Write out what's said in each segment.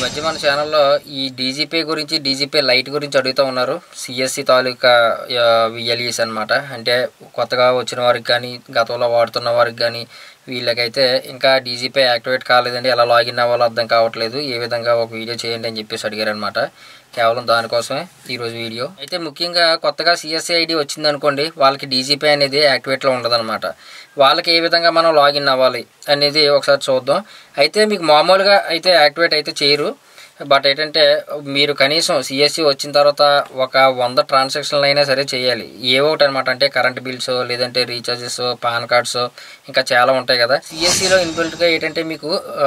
మధ్య మన ఛానల్లో ఈ డీజీపీ గురించి డీజీపీ లైట్ గురించి అడుగుతూ ఉన్నారు సిఎస్సి తాలూకా విఎల్ఈస్ అనమాట అంటే కొత్తగా వచ్చిన వారికి కానీ గతంలో వాడుతున్న వారికి కానీ వీళ్ళకైతే ఇంకా డీజీపీ యాక్టివేట్ కాలేదండి ఎలా లాగిన్ అవ్వాలో అర్థం కావట్లేదు ఏ విధంగా ఒక వీడియో చేయండి అని చెప్పేసి అడిగారు అనమాట కేవలం దానికోసమే ఈరోజు వీడియో అయితే ముఖ్యంగా కొత్తగా సిఎస్సి ఐడి వచ్చింది అనుకోండి వాళ్ళకి డీజీపీ అనేది యాక్టివేట్లో ఉండదన్నమాట వాళ్ళకి ఏ విధంగా మనం లాగిన్ అవ్వాలి అనేది ఒకసారి చూద్దాం అయితే మీకు మామూలుగా అయితే యాక్టివేట్ అయితే చేయరు బట్ ఏంటంటే మీరు కనీసం సిఎస్సి వచ్చిన తర్వాత ఒక వంద ట్రాన్సాక్షన్లు అయినా సరే చేయాలి ఏ ఒకటి అనమాట అంటే కరెంట్ బిల్స్ లేదంటే రీఛార్జెస్ పాన్ కార్డ్స్ ఇంకా చాలా ఉంటాయి కదా సిఎస్సిలో ఇన్బిల్ట్గా ఏంటంటే మీకు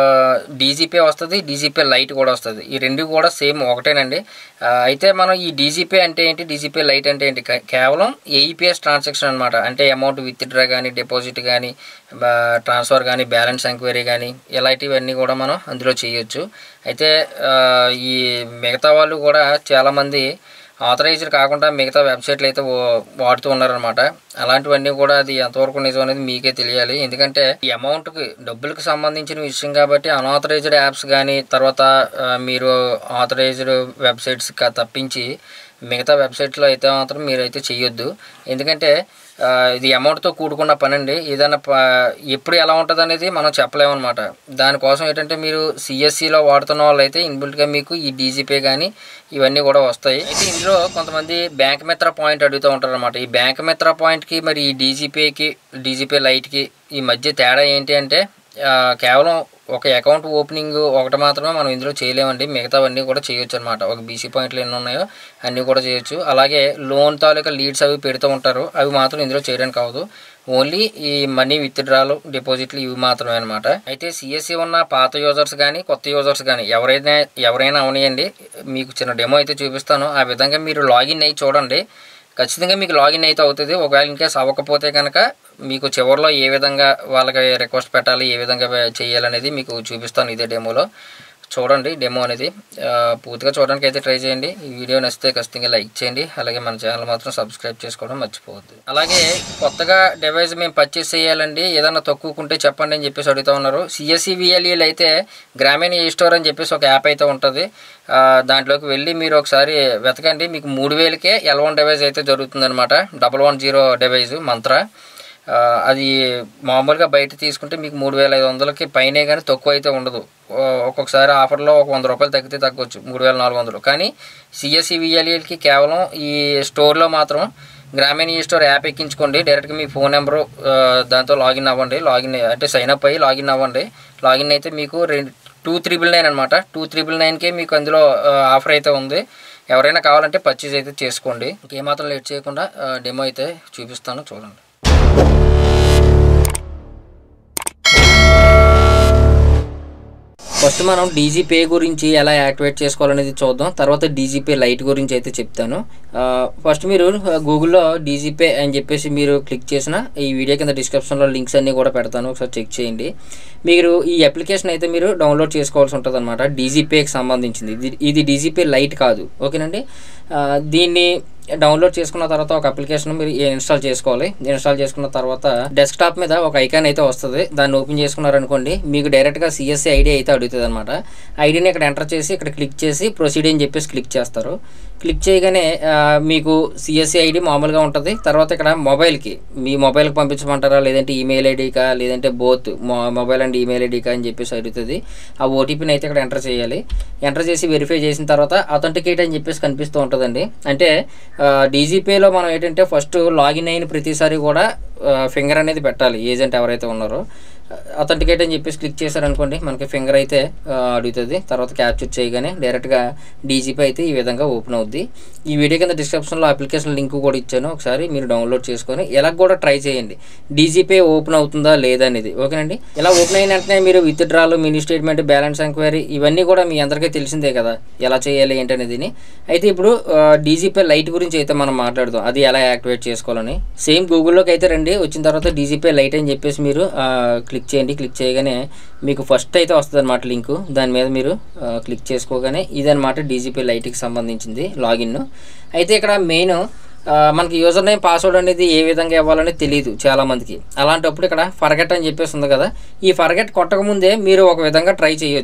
డీజీపీ వస్తుంది డీజీపీ లైట్ కూడా వస్తుంది ఈ రెండు కూడా సేమ్ ఒకటేనండి ఆ, అయితే మనం ఈ డీజీపీ అంటే ఏంటి డీజీపీ లైట్ అంటే ఏంటి కే- కేవలం ఏఈపిఎస్ ట్రాన్సాక్షన్ అనమాట అంటే అమౌంట్ విత్డ్రా కానీ డిపాజిట్ కానీ ట్రాన్స్ఫర్ కానీ బ్యాలెన్స్ ఎంక్వైరీ కానీ ఇలాంటివన్నీ కూడా మనం అందులో చేయొచ్చు అయితే ఆ, ఈ మిగతా వాళ్ళు కూడా చాలామంది ఆథరైజ్డ్ కాకుండా మిగతా వెబ్సైట్లు అయితే వా- వాడుతూ ఉన్నారనమాట అలాంటివన్నీ కూడా అది ఎంతవరకు నిజం అనేది మీకే తెలియాలి ఎందుకంటే ఈ అమౌంట్కి డబ్బులకు సంబంధించిన విషయం కాబట్టి అన్ఆథరైజ్డ్ యాప్స్ కానీ తర్వాత ఆ, మీరు ఆథరైజ్డ్ వెబ్సైట్స్ కా తప్పించి మిగతా వెబ్సైట్లో అయితే మాత్రం మీరైతే చేయొద్దు ఎందుకంటే ఆ, ఇది అమౌంట్తో కూడుకున్న పని అండి ఏదైనా ప- ఎప్పుడు ఎలా ఉంటుంది అనేది మనం చెప్పలేమన్నమాట దానికోసం ఏంటంటే మీరు సిఎస్సిలో వాడుతున్న వాళ్ళైతే ఇన్బిల్ట్గా మీకు ఈ డీజీపే కానీ ఇవన్నీ కూడా వస్తాయి అయితే ఇందులో కొంతమంది బ్యాంక్ మిత్ర పాయింట్ అడుగుతూ ఉంటారు అనమాట ఈ బ్యాంక్ మిత్ర పాయింట్కి మరి ఈ డీజీపేకి డీజీపే లైట్కి ఈ మధ్య తేడా ఏంటి అంటే ఆ, కేవలం ఒక అకౌంట్ ఓపెనింగ్ ఒకటి మాత్రమే మనం ఇందులో చేయలేమండి మిగతావన్నీ కూడా చేయొచ్చు అనమాట ఒక బీసీ పాయింట్లు ఎన్ని ఉన్నాయో అన్నీ కూడా చేయొచ్చు అలాగే లోన్ తాలూకా లీడ్స్ అవి పెడుతూ ఉంటారు అవి మాత్రం ఇందులో చేయడానికి కావదు ఓన్లీ ఈ మనీ విత్డ్రాలు డిపాజిట్లు ఇవి మాత్రమే అనమాట అయితే సిఎస్సి ఉన్న పాత యూజర్స్ కానీ కొత్త యూజర్స్ కానీ ఎవరైనా ఎవరైనా అవనియండి మీకు చిన్న డెమో అయితే చూపిస్తాను ఆ విధంగా మీరు లాగిన్ అయ్యి చూడండి ఖచ్చితంగా మీకు లాగిన్ అయితే అవుతుంది ఒకవేళ ఇన్కేస్ అవ్వకపోతే కనుక మీకు చివరిలో ఏ విధంగా వాళ్ళకి రిక్వెస్ట్ పెట్టాలి ఏ విధంగా చేయాలనేది మీకు చూపిస్తాను ఇదే డెమోలో చూడండి డెమో అనేది ఆ, పూర్తిగా చూడడానికి అయితే ట్రై చేయండి ఈ వీడియో నచ్చితే ఖచ్చితంగా లైక్ చేయండి అలాగే మన ఛానల్ మాత్రం సబ్స్క్రైబ్ చేసుకోవడం మర్చిపోవద్దు అలాగే కొత్తగా డివైస్ మేము పర్చేస్ చేయాలండి ఏదైనా తక్కువకుంటే చెప్పండి అని చెప్పేసి అడుగుతా ఉన్నారు సిఎస్సి విఎల్ఈలు అయితే గ్రామీణ ఈ స్టోర్ అని చెప్పేసి ఒక యాప్ అయితే ఉంటుంది ఆ, దాంట్లోకి వెళ్ళి మీరు ఒకసారి వెతకండి మీకు మూడు వేలకే ఎల్ వన్ డివైస్ అయితే జరుగుతుందన్నమాట డబల్ వన్ జీరో డివైస్ మంత్ర ఆ, అది మామూలుగా బయట తీసుకుంటే మీకు మూడు వేల ఐదు వందలకి పైనే కానీ తక్కువ అయితే ఉండదు ఓ, ఒక్కొక్కసారి ఆఫర్లో ఒక వంద రూపాయలు తగ్గితే తగ్గొచ్చు మూడు వేల నాలుగు వందలు కానీ సిఎస్సి విఎల్ఈకి కేవలం ఈ స్టోర్లో మాత్రం గ్రామీణ ఈ స్టోర్ యాప్ ఎక్కించుకోండి డైరెక్ట్గా మీ ఫోన్ నెంబరు ఆ, దాంతో లాగిన్ అవ్వండి లాగిన్ అంటే సైన్ అప్ అయ్యి లాగిన్ అవ్వండి లాగిన్ అయితే మీకు రెండు టూ త్రిబుల్ నైన్ అనమాట టూ త్రిబుల్ నైన్కే మీకు అందులో ఆ, ఆఫర్ అయితే ఉంది ఎవరైనా కావాలంటే పర్చేజ్ అయితే చేసుకోండి ఇంకేమాత్రం లేట్ చేయకుండా డెమో అయితే చూపిస్తాను చూడండి ఫస్ట్ మనం డీజీపే గురించి ఎలా యాక్టివేట్ చేసుకోవాలనేది చూద్దాం తర్వాత డీజీపే లైట్ గురించి అయితే చెప్తాను ఆ, ఫస్ట్ మీరు గూగుల్లో డీజీపే అని చెప్పేసి మీరు క్లిక్ చేసిన ఈ వీడియో కింద డిస్క్రిప్షన్లో లింక్స్ అన్నీ కూడా పెడతాను ఒకసారి చెక్ చేయండి మీరు ఈ అప్లికేషన్ అయితే మీరు డౌన్లోడ్ చేసుకోవాల్సి ఉంటుంది అనమాట డీజీపేకి సంబంధించింది ఇది ఇది డీజీపే లైట్ కాదు ఓకేనండి ఆ, దీన్ని డౌన్లోడ్ చేసుకున్న తర్వాత ఒక అప్లికేషన్ మీరు ఇన్స్టాల్ చేసుకోవాలి ఇన్స్టాల్ చేసుకున్న తర్వాత డెస్క్టాప్ మీద ఒక ఐకాన్ అయితే వస్తుంది దాన్ని ఓపెన్ చేసుకున్నారనుకోండి మీకు డైరెక్ట్గా సిఎస్సి ఐడి అయితే అడుగుతుంది అనమాట ఐడిని ఇక్కడ ఎంటర్ చేసి ఇక్కడ క్లిక్ చేసి ప్రొసీడ్ అని చెప్పేసి క్లిక్ చేస్తారు క్లిక్ చేయగానే ఆ, మీకు సిఎస్సి ఐడి మామూలుగా ఉంటుంది తర్వాత ఇక్కడ మొబైల్కి మీ మొబైల్కి పంపించమంటారా లేదంటే ఈమెయిల్ ఐడికా లేదంటే బోత్ మొబైల్ అండ్ ఈమెయిల్ ఐడికా అని చెప్పేసి అడుగుతుంది ఆ ఓటీపీని అయితే ఇక్కడ ఎంటర్ చేయాలి ఎంటర్ చేసి వెరిఫై చేసిన తర్వాత అథెంటికేట్ అని చెప్పేసి కనిపిస్తూ ఉంటుందండి అంటే డీజీపేలో మనం ఏంటంటే ఫస్ట్ లాగిన్ అయిన ప్రతిసారి కూడా ఫింగర్ అనేది పెట్టాలి ఏజెంట్ ఎవరైతే ఉన్నారో అథెంటికేట్ అని చెప్పేసి క్లిక్ చేశారనుకోండి మనకి ఫింగర్ అయితే ఆ, అడుగుతుంది తర్వాత క్యాప్చర్ చేయగానే డైరెక్ట్గా డీజీపీ అయితే ఈ విధంగా ఓపెన్ అవుద్ది ఈ వీడియో కింద డిస్క్రిప్షన్లో అప్లికేషన్ లింక్ కూడా ఇచ్చాను ఒకసారి మీరు డౌన్లోడ్ చేసుకొని ఇలా కూడా ట్రై చేయండి డీజీపీ ఓపెన్ అవుతుందా లేదా అనేది ఓకేనండి ఇలా ఓపెన్ అయిన వెంటనే మీరు విత్ డ్రాలు మినీ స్టేట్మెంట్ బ్యాలెన్స్ ఎంక్వైరీ ఇవన్నీ కూడా మీ అందరికీ తెలిసిందే కదా ఎలా చేయాలి ఏంటనేది అయితే ఇప్పుడు డీజీపీ లైట్ గురించి అయితే మనం మాట్లాడదాం అది ఎలా యాక్టివేట్ చేసుకోవాలని సేమ్ గూగుల్లోకి అయితే రండి వచ్చిన తర్వాత డీజీపీ లైట్ అని చెప్పేసి మీరు ఆ, క్లిక్ చేయండి క్లిక్ చేయగానే మీకు ఫస్ట్ అయితే వస్తుంది అనమాట లింక్ దాని మీద మీరు ఆ, క్లిక్ చేసుకోగానే ఇదనమాట డీజీపీ లైట్కి సంబంధించింది లాగిన్ అయితే ఇక్కడ మెయిన్ ఆ, మనకి యూజర్ నేమ్ పాస్వర్డ్ అనేది ఏ విధంగా ఇవ్వాలనేది తెలియదు చాలా మందికి అలాంటప్పుడు ఇక్కడ ఫర్గెట్ అని చెప్పేసి ఉంది కదా ఈ ఫర్గెట్ కొట్టకముందే మీరు ఒక విధంగా ట్రై చేయొచ్చు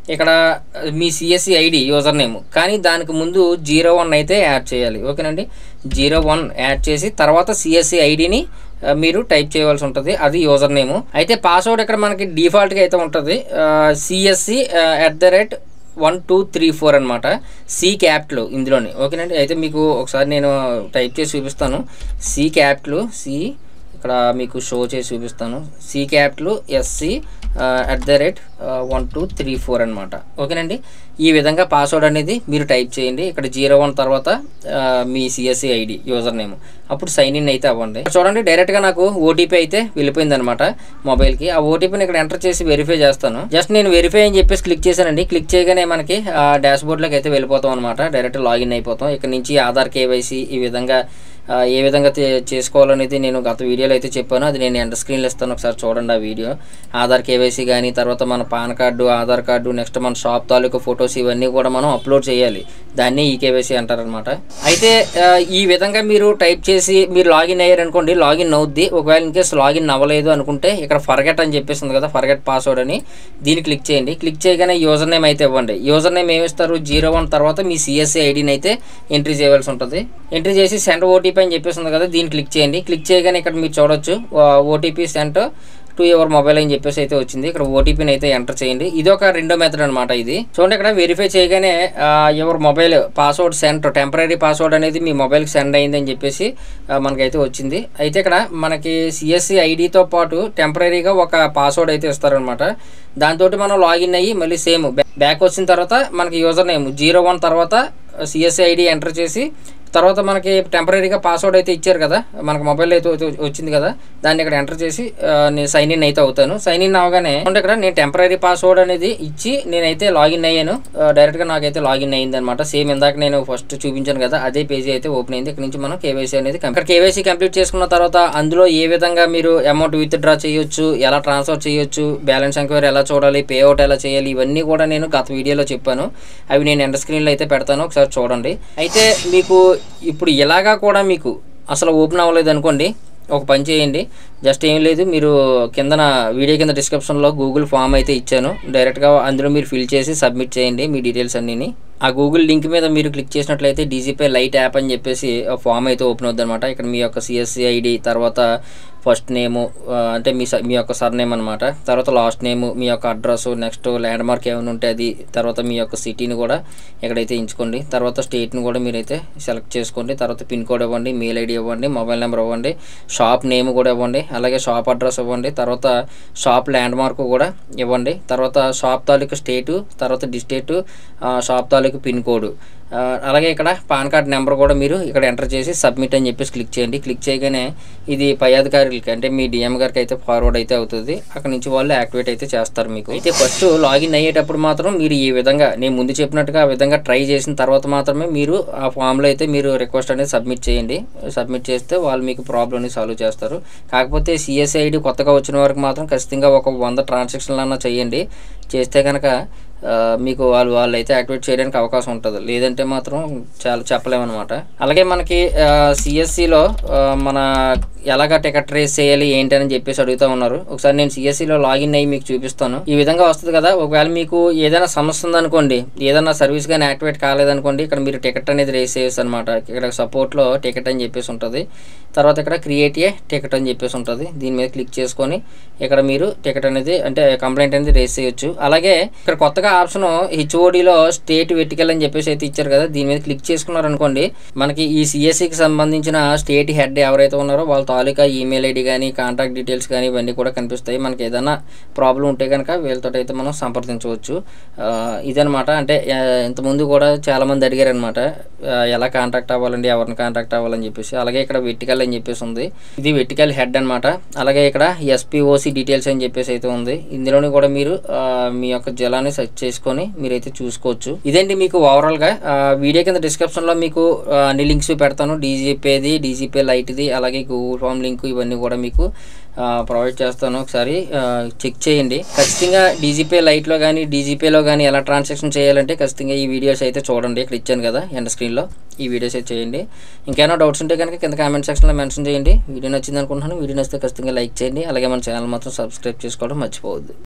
ఇక్కడ మీ సిఎస్సి ఐడి యూజర్ నేమ్ కానీ దానికి ముందు జీరో వన్ అయితే యాడ్ చేయాలి ఓకేనండి జీరో వన్ యాడ్ చేసి తర్వాత సిఎస్సి ఐడిని మీరు టైప్ చేయవలసి ఉంటుంది అది యూజర్ నేము అయితే పాస్వర్డ్ ఇక్కడ మనకి డిఫాల్ట్గా అయితే ఉంటుంది CSC at the rate one two three four అనమాట సి క్యాప్ట్లు ఇందులోని ఓకేనండి అయితే మీకు ఒకసారి నేను టైప్ చేసి చూపిస్తాను సి క్యాప్ట్లు సి ఇక్కడ మీకు షో చేసి చూపిస్తాను సి క్యాప్ట్లు SC at the rate one two three four అనమాట ఓకేనండి ఈ విధంగా పాస్వర్డ్ అనేది మీరు టైప్ చేయండి ఇక్కడ జీరో వన్ తర్వాత ఆ, మీ సిఎస్సి ఐడి యూజర్ నేమ్ అప్పుడు సైన్ ఇన్ అయితే అవ్వండి చూడండి డైరెక్ట్గా నాకు ఓటీపీ అయితే వెళ్ళిపోయింది అనమాట మొబైల్కి ఆ ఓటీపీని ఇక్కడ ఎంటర్ చేసి వెరిఫై చేస్తాను జస్ట్ నేను వెరిఫై అని చెప్పేసి క్లిక్ చేశానండి క్లిక్ చేయగానే మనకి డాష్ బోర్డ్లోకి అయితే వెళ్ళిపోతాం అనమాట డైరెక్ట్ లాగిన్ అయిపోతాం ఇక్కడ నుంచి ఆధార్ కేవైసీ ఈ విధంగా ఆ, ఏ విధంగా తే- చేసుకోవాలనేది నేను గత వీడియోలో అయితే చెప్పాను అది నేను ఎంటర్ స్క్రీన్లో ఇస్తాను ఒకసారి చూడండి ఆ వీడియో ఆధార్ కేవైసీ కానీ తర్వాత మన PAN card Aadhaar card next మన షాప్ తాలూకు ఫొటోస్ ఇవన్నీ కూడా మనం అప్లోడ్ చేయాలి దాన్ని ఈ కేవైసీ అంటారనమాట అయితే ఆ, ఈ విధంగా మీరు టైప్ చేసి మీరు లాగిన్ అయ్యారనుకోండి లాగిన్ అవుద్ది ఒకవేళ ఇన్ కేసు లాగిన్ అవ్వలేదు అనుకుంటే ఇక్కడ ఫర్గెట్ అని చెప్పేసింది కదా ఫర్గెట్ పాస్వర్డ్ అని దీన్ని క్లిక్ చేయండి క్లిక్ చేయగానే యూజర్ నేమ్ అయితే ఇవ్వండి యూజర్ నేమ్ ఏమి ఇస్తారు జీరో వన్ తర్వాత మీ సిఎస్సి ఐడిని అయితే ఎంట్రీ చేయవలసి ఉంటుంది ఎంట్రీ చేసి సెండ్ ఓటీపీ అని చెప్పేసి ఉంది కదా దీన్ని క్లిక్ చేయండి క్లిక్ చేయగానే ఇక్కడ మీరు చూడొచ్చు OTP sent to your mobile అని చెప్పేసి అయితే వచ్చింది ఇక్కడ ఓటీపీని అయితే ఎంటర్ చేయండి ఇది ఒక రెండో మెథడ్ అనమాట ఇది చూడండి ఇక్కడ వెరిఫై చేయగానే your mobile password sent temporary password అనేది మీ మొబైల్కి సెండ్ అయింది అని చెప్పేసి ఆ, మనకైతే వచ్చింది అయితే ఇక్కడ మనకి సిఎస్సి ఐడితో పాటు టెంపరీగా ఒక పాస్వర్డ్ అయితే ఇస్తారనమాట దాంతో మనం లాగిన్ అయ్యి మళ్ళీ సేమ్ బ్యాక్ వచ్చిన తర్వాత మనకి యూజర్ నేమ్ జీరో వన్ తర్వాత సిఎస్సి ఐడి ఎంటర్ చేసి తర్వాత మనకి టెంపరీగా పాస్వర్డ్ అయితే ఇచ్చారు కదా మనకు మొబైల్ అయితే వచ్చి- వచ్చింది కదా దాన్ని ఇక్కడ ఎంటర్ చేసి ఆ, నేను సైన్ ఇన్ అయితే అవుతాను సైన్ ఇన్ అవగానే అంటే ఇక్కడ నేను టెంపరీ పాస్వర్డ్ అనేది ఇచ్చి నేనైతే లాగిన్ అయ్యాను ఆ, డైరెక్ట్గా నాకైతే లాగిన్ అయ్యింది అనమాట సేమ్ ఇందాక నేను ఫస్ట్ చూపించాను కదా అదే పేజీ అయితే ఓపెన్ అయింది ఇక్కడ నుంచి మనం కేవైసీ అనేది కం- ఇక్కడ కేవైసీ కంప్లీట్ చేసుకున్న తర్వాత అందులో ఏ విధంగా మీరు అమౌంట్ విత్ డ్రా చేయొచ్చు ఎలా ట్రాన్స్ఫర్ చేయొచ్చు బ్యాలెన్స్ ఎంక్వైరీ ఎలా చూడాలి పే అవుట్ ఎలా చేయాలి ఇవన్నీ కూడా నేను గత వీడియోలో చెప్పాను అవి నేను ఎండ స్క్రీన్లో అయితే పెడతాను ఒకసారి చూడండి అయితే మీకు ఇప్పుడు ఇలాగా కూడా మీకు అసలు ఓపెన్ అవ్వలేదు అనుకోండి ఒక పని చేయండి జస్ట్ ఏం లేదు మీరు కిందన వీడియో కింద డిస్క్రిప్షన్లో గూగుల్ ఫామ్ అయితే ఇచ్చాను డైరెక్ట్గా అందులో మీరు ఫిల్ చేసి సబ్మిట్ చేయండి మీ డీటెయిల్స్ అన్నీని ఆ గూగుల్ లింక్ మీద మీరు క్లిక్ చేసినట్లయితే డీజీపే లైట్ యాప్ అని చెప్పేసి ఫామ్ అయితే ఓపెన్ అవుతుంది అనమాట ఇక్కడ మీ యొక్క సిఎస్సి ఐడి తర్వాత ఫస్ట్ నేము అంటే మీ స- మీ యొక్క సర్ నేమ్ అనమాట తర్వాత లాస్ట్ నేము మీ యొక్క అడ్రస్ నెక్స్ట్ ల్యాండ్ మార్క్ ఏమైనా ఉంటే అది తర్వాత మీ యొక్క సిటీని కూడా ఇక్కడైతే ఎంచుకోండి తర్వాత స్టేట్ని కూడా మీరైతే సెలెక్ట్ చేసుకోండి తర్వాత పిన్ కోడ్ ఇవ్వండి మెయిల్ ఐడి ఇవ్వండి మొబైల్ నెంబర్ ఇవ్వండి షాప్ నేమ్ కూడా ఇవ్వండి అలాగే షాప్ అడ్రస్ ఇవ్వండి తర్వాత షాప్ ల్యాండ్ మార్క్ కూడా ఇవ్వండి తర్వాత షాప్ తాలూకు స్టేటు తర్వాత డిస్టేటు షాప్ తాలూకు పిన్ కోడ్ ఆ, అలాగే ఇక్కడ పాన్ కార్డ్ నెంబర్ కూడా మీరు ఇక్కడ ఎంటర్ చేసి సబ్మిట్ అని చెప్పేసి క్లిక్ చేయండి క్లిక్ చేయగానే ఇది పై అధికారులకి అంటే మీ డిఎం గారికి అయితే ఫార్వర్డ్ అయితే అవుతుంది అక్కడ నుంచి వాళ్ళు యాక్టివేట్ అయితే చేస్తారు మీకు అయితే ఫస్ట్ లాగిన్ అయ్యేటప్పుడు మాత్రం మీరు ఈ విధంగా నేను ముందు చెప్పినట్టుగా ఆ విధంగా ట్రై చేసిన తర్వాత మాత్రమే మీరు ఆ ఫామ్లో అయితే మీరు రిక్వెస్ట్ అనేది సబ్మిట్ చేయండి సబ్మిట్ చేస్తే వాళ్ళు మీకు ప్రాబ్లమ్ని సాల్వ్ చేస్తారు కాకపోతే సిఎస్ఐడి కొత్తగా వచ్చిన వారికి మాత్రం ఖచ్చితంగా ఒక వంద ట్రాన్సాక్షన్లు అన్నా చేయండి చేస్తే కనుక ఆ, మీకు వాళ్ళు వాళ్ళు అయితే యాక్టివేట్ చేయడానికి అవకాశం ఉంటుంది లేదంటే మాత్రం చాలా చెప్పలేమన్నమాట అలాగే మనకి సిఎస్సిలో మన ఎలాగ టికెట్ రేస్ చేయాలి ఏంటి అని చెప్పేసి అడుగుతూ ఉన్నారు ఒకసారి నేను సిఎస్సిలో లాగిన్ అయ్యి మీకు చూపిస్తాను ఈ విధంగా వస్తుంది కదా ఒకవేళ మీకు ఏదైనా సమస్య ఉందనుకోండి ఏదైనా సర్వీస్ కానీ యాక్టివేట్ కాలేదనుకోండి ఇక్కడ మీరు టికెట్ అనేది రేస్ చేయొచ్చు అనమాట ఇక్కడ సపోర్ట్లో టికెట్ అని చెప్పేసి ఉంటుంది తర్వాత ఇక్కడ క్రియేట్ ఏ టికెట్ అని చెప్పేసి ఉంటుంది దీని మీద క్లిక్ చేసుకొని ఇక్కడ మీరు టికెట్ అనేది అంటే కంప్లైంట్ అనేది రేస్ చేయొచ్చు అలాగే ఇక్కడ కొత్తగా ఆప్షన్ హెచ్ఓడిలో స్టేట్ వెర్టికల్ అని చెప్పేసి అయితే ఇచ్చారు కదా దీని మీద క్లిక్ చేసుకున్నారు అనుకోండి మనకి ఈ సిఎస్సికి సంబంధించిన స్టేట్ హెడ్ ఎవరైతే ఉన్నారో వాళ్ళ తాలూకా ఈమెయిల్ ఐడి కానీ కాంటాక్ట్ డీటెయిల్స్ కానీ ఇవన్నీ కూడా కనిపిస్తాయి మనకి ఏదైనా ప్రాబ్లం ఉంటే కనుక వీళ్ళతో అయితే మనం సంప్రదించవచ్చు ఆ, ఇదనమాట అంటే ఆ, ఇంతకుముందు కూడా చాలామంది అడిగారు అనమాట ఎలా కాంటాక్ట్ అవ్వాలండి ఎవరిని కాంటాక్ట్ అవ్వాలని చెప్పేసి అలాగే ఇక్కడ వెర్టికల్ అని చెప్పేసి ఉంది ఇది వెర్టికల్ హెడ్ అనమాట అలాగే ఇక్కడ ఎస్పీఓసి డీటెయిల్స్ అని చెప్పేసి అయితే ఉంది ఇందులోని కూడా మీరు ఆ, మీ యొక్క జలాన్ని సెర్చ్ చేసుకొని మీరైతే చూసుకోవచ్చు ఇదేంటి మీకు ఓవరాల్ గా ఆ, వీడియో కింద డిస్క్రిప్షన్ లో మీకు ఆ, అన్ని లింక్స్ పెడతాను డీజీపేది డీజీపే లైట్ది అలాగే గూగుల్ ఫామ్ లింక్ ఇవన్నీ కూడా మీకు ప్రొవైడ్ చేస్తాను ఒకసారి చెక్ చేయండి ఖచ్చితంగా డీజీపే లైట్లో కానీ డీజీపేలో కానీ ఎలా ట్రాన్సాక్షన్ చేయాలంటే ఖచ్చితంగా ఈ వీడియోస్ అయితే చూడండి ఇక్కడ ఇచ్చాను కదా ఎండ్ స్క్రీన్లో ఈ వీడియోస్ అయితే చేయండి ఇంకేమైనా డౌట్స్ ఉంటే కనుక కింద కామెంట్ సెక్షన్లో మెన్షన్ చేయండి వీడియో నచ్చింది అనుకుంటున్నాను వీడియో నచ్చితే ఖచ్చితంగా లైక్ చేయండి అలాగే మన ఛానల్ మాత్రం సబ్స్క్రైబ్ చేసుకోవడం మర్చిపోవద్దు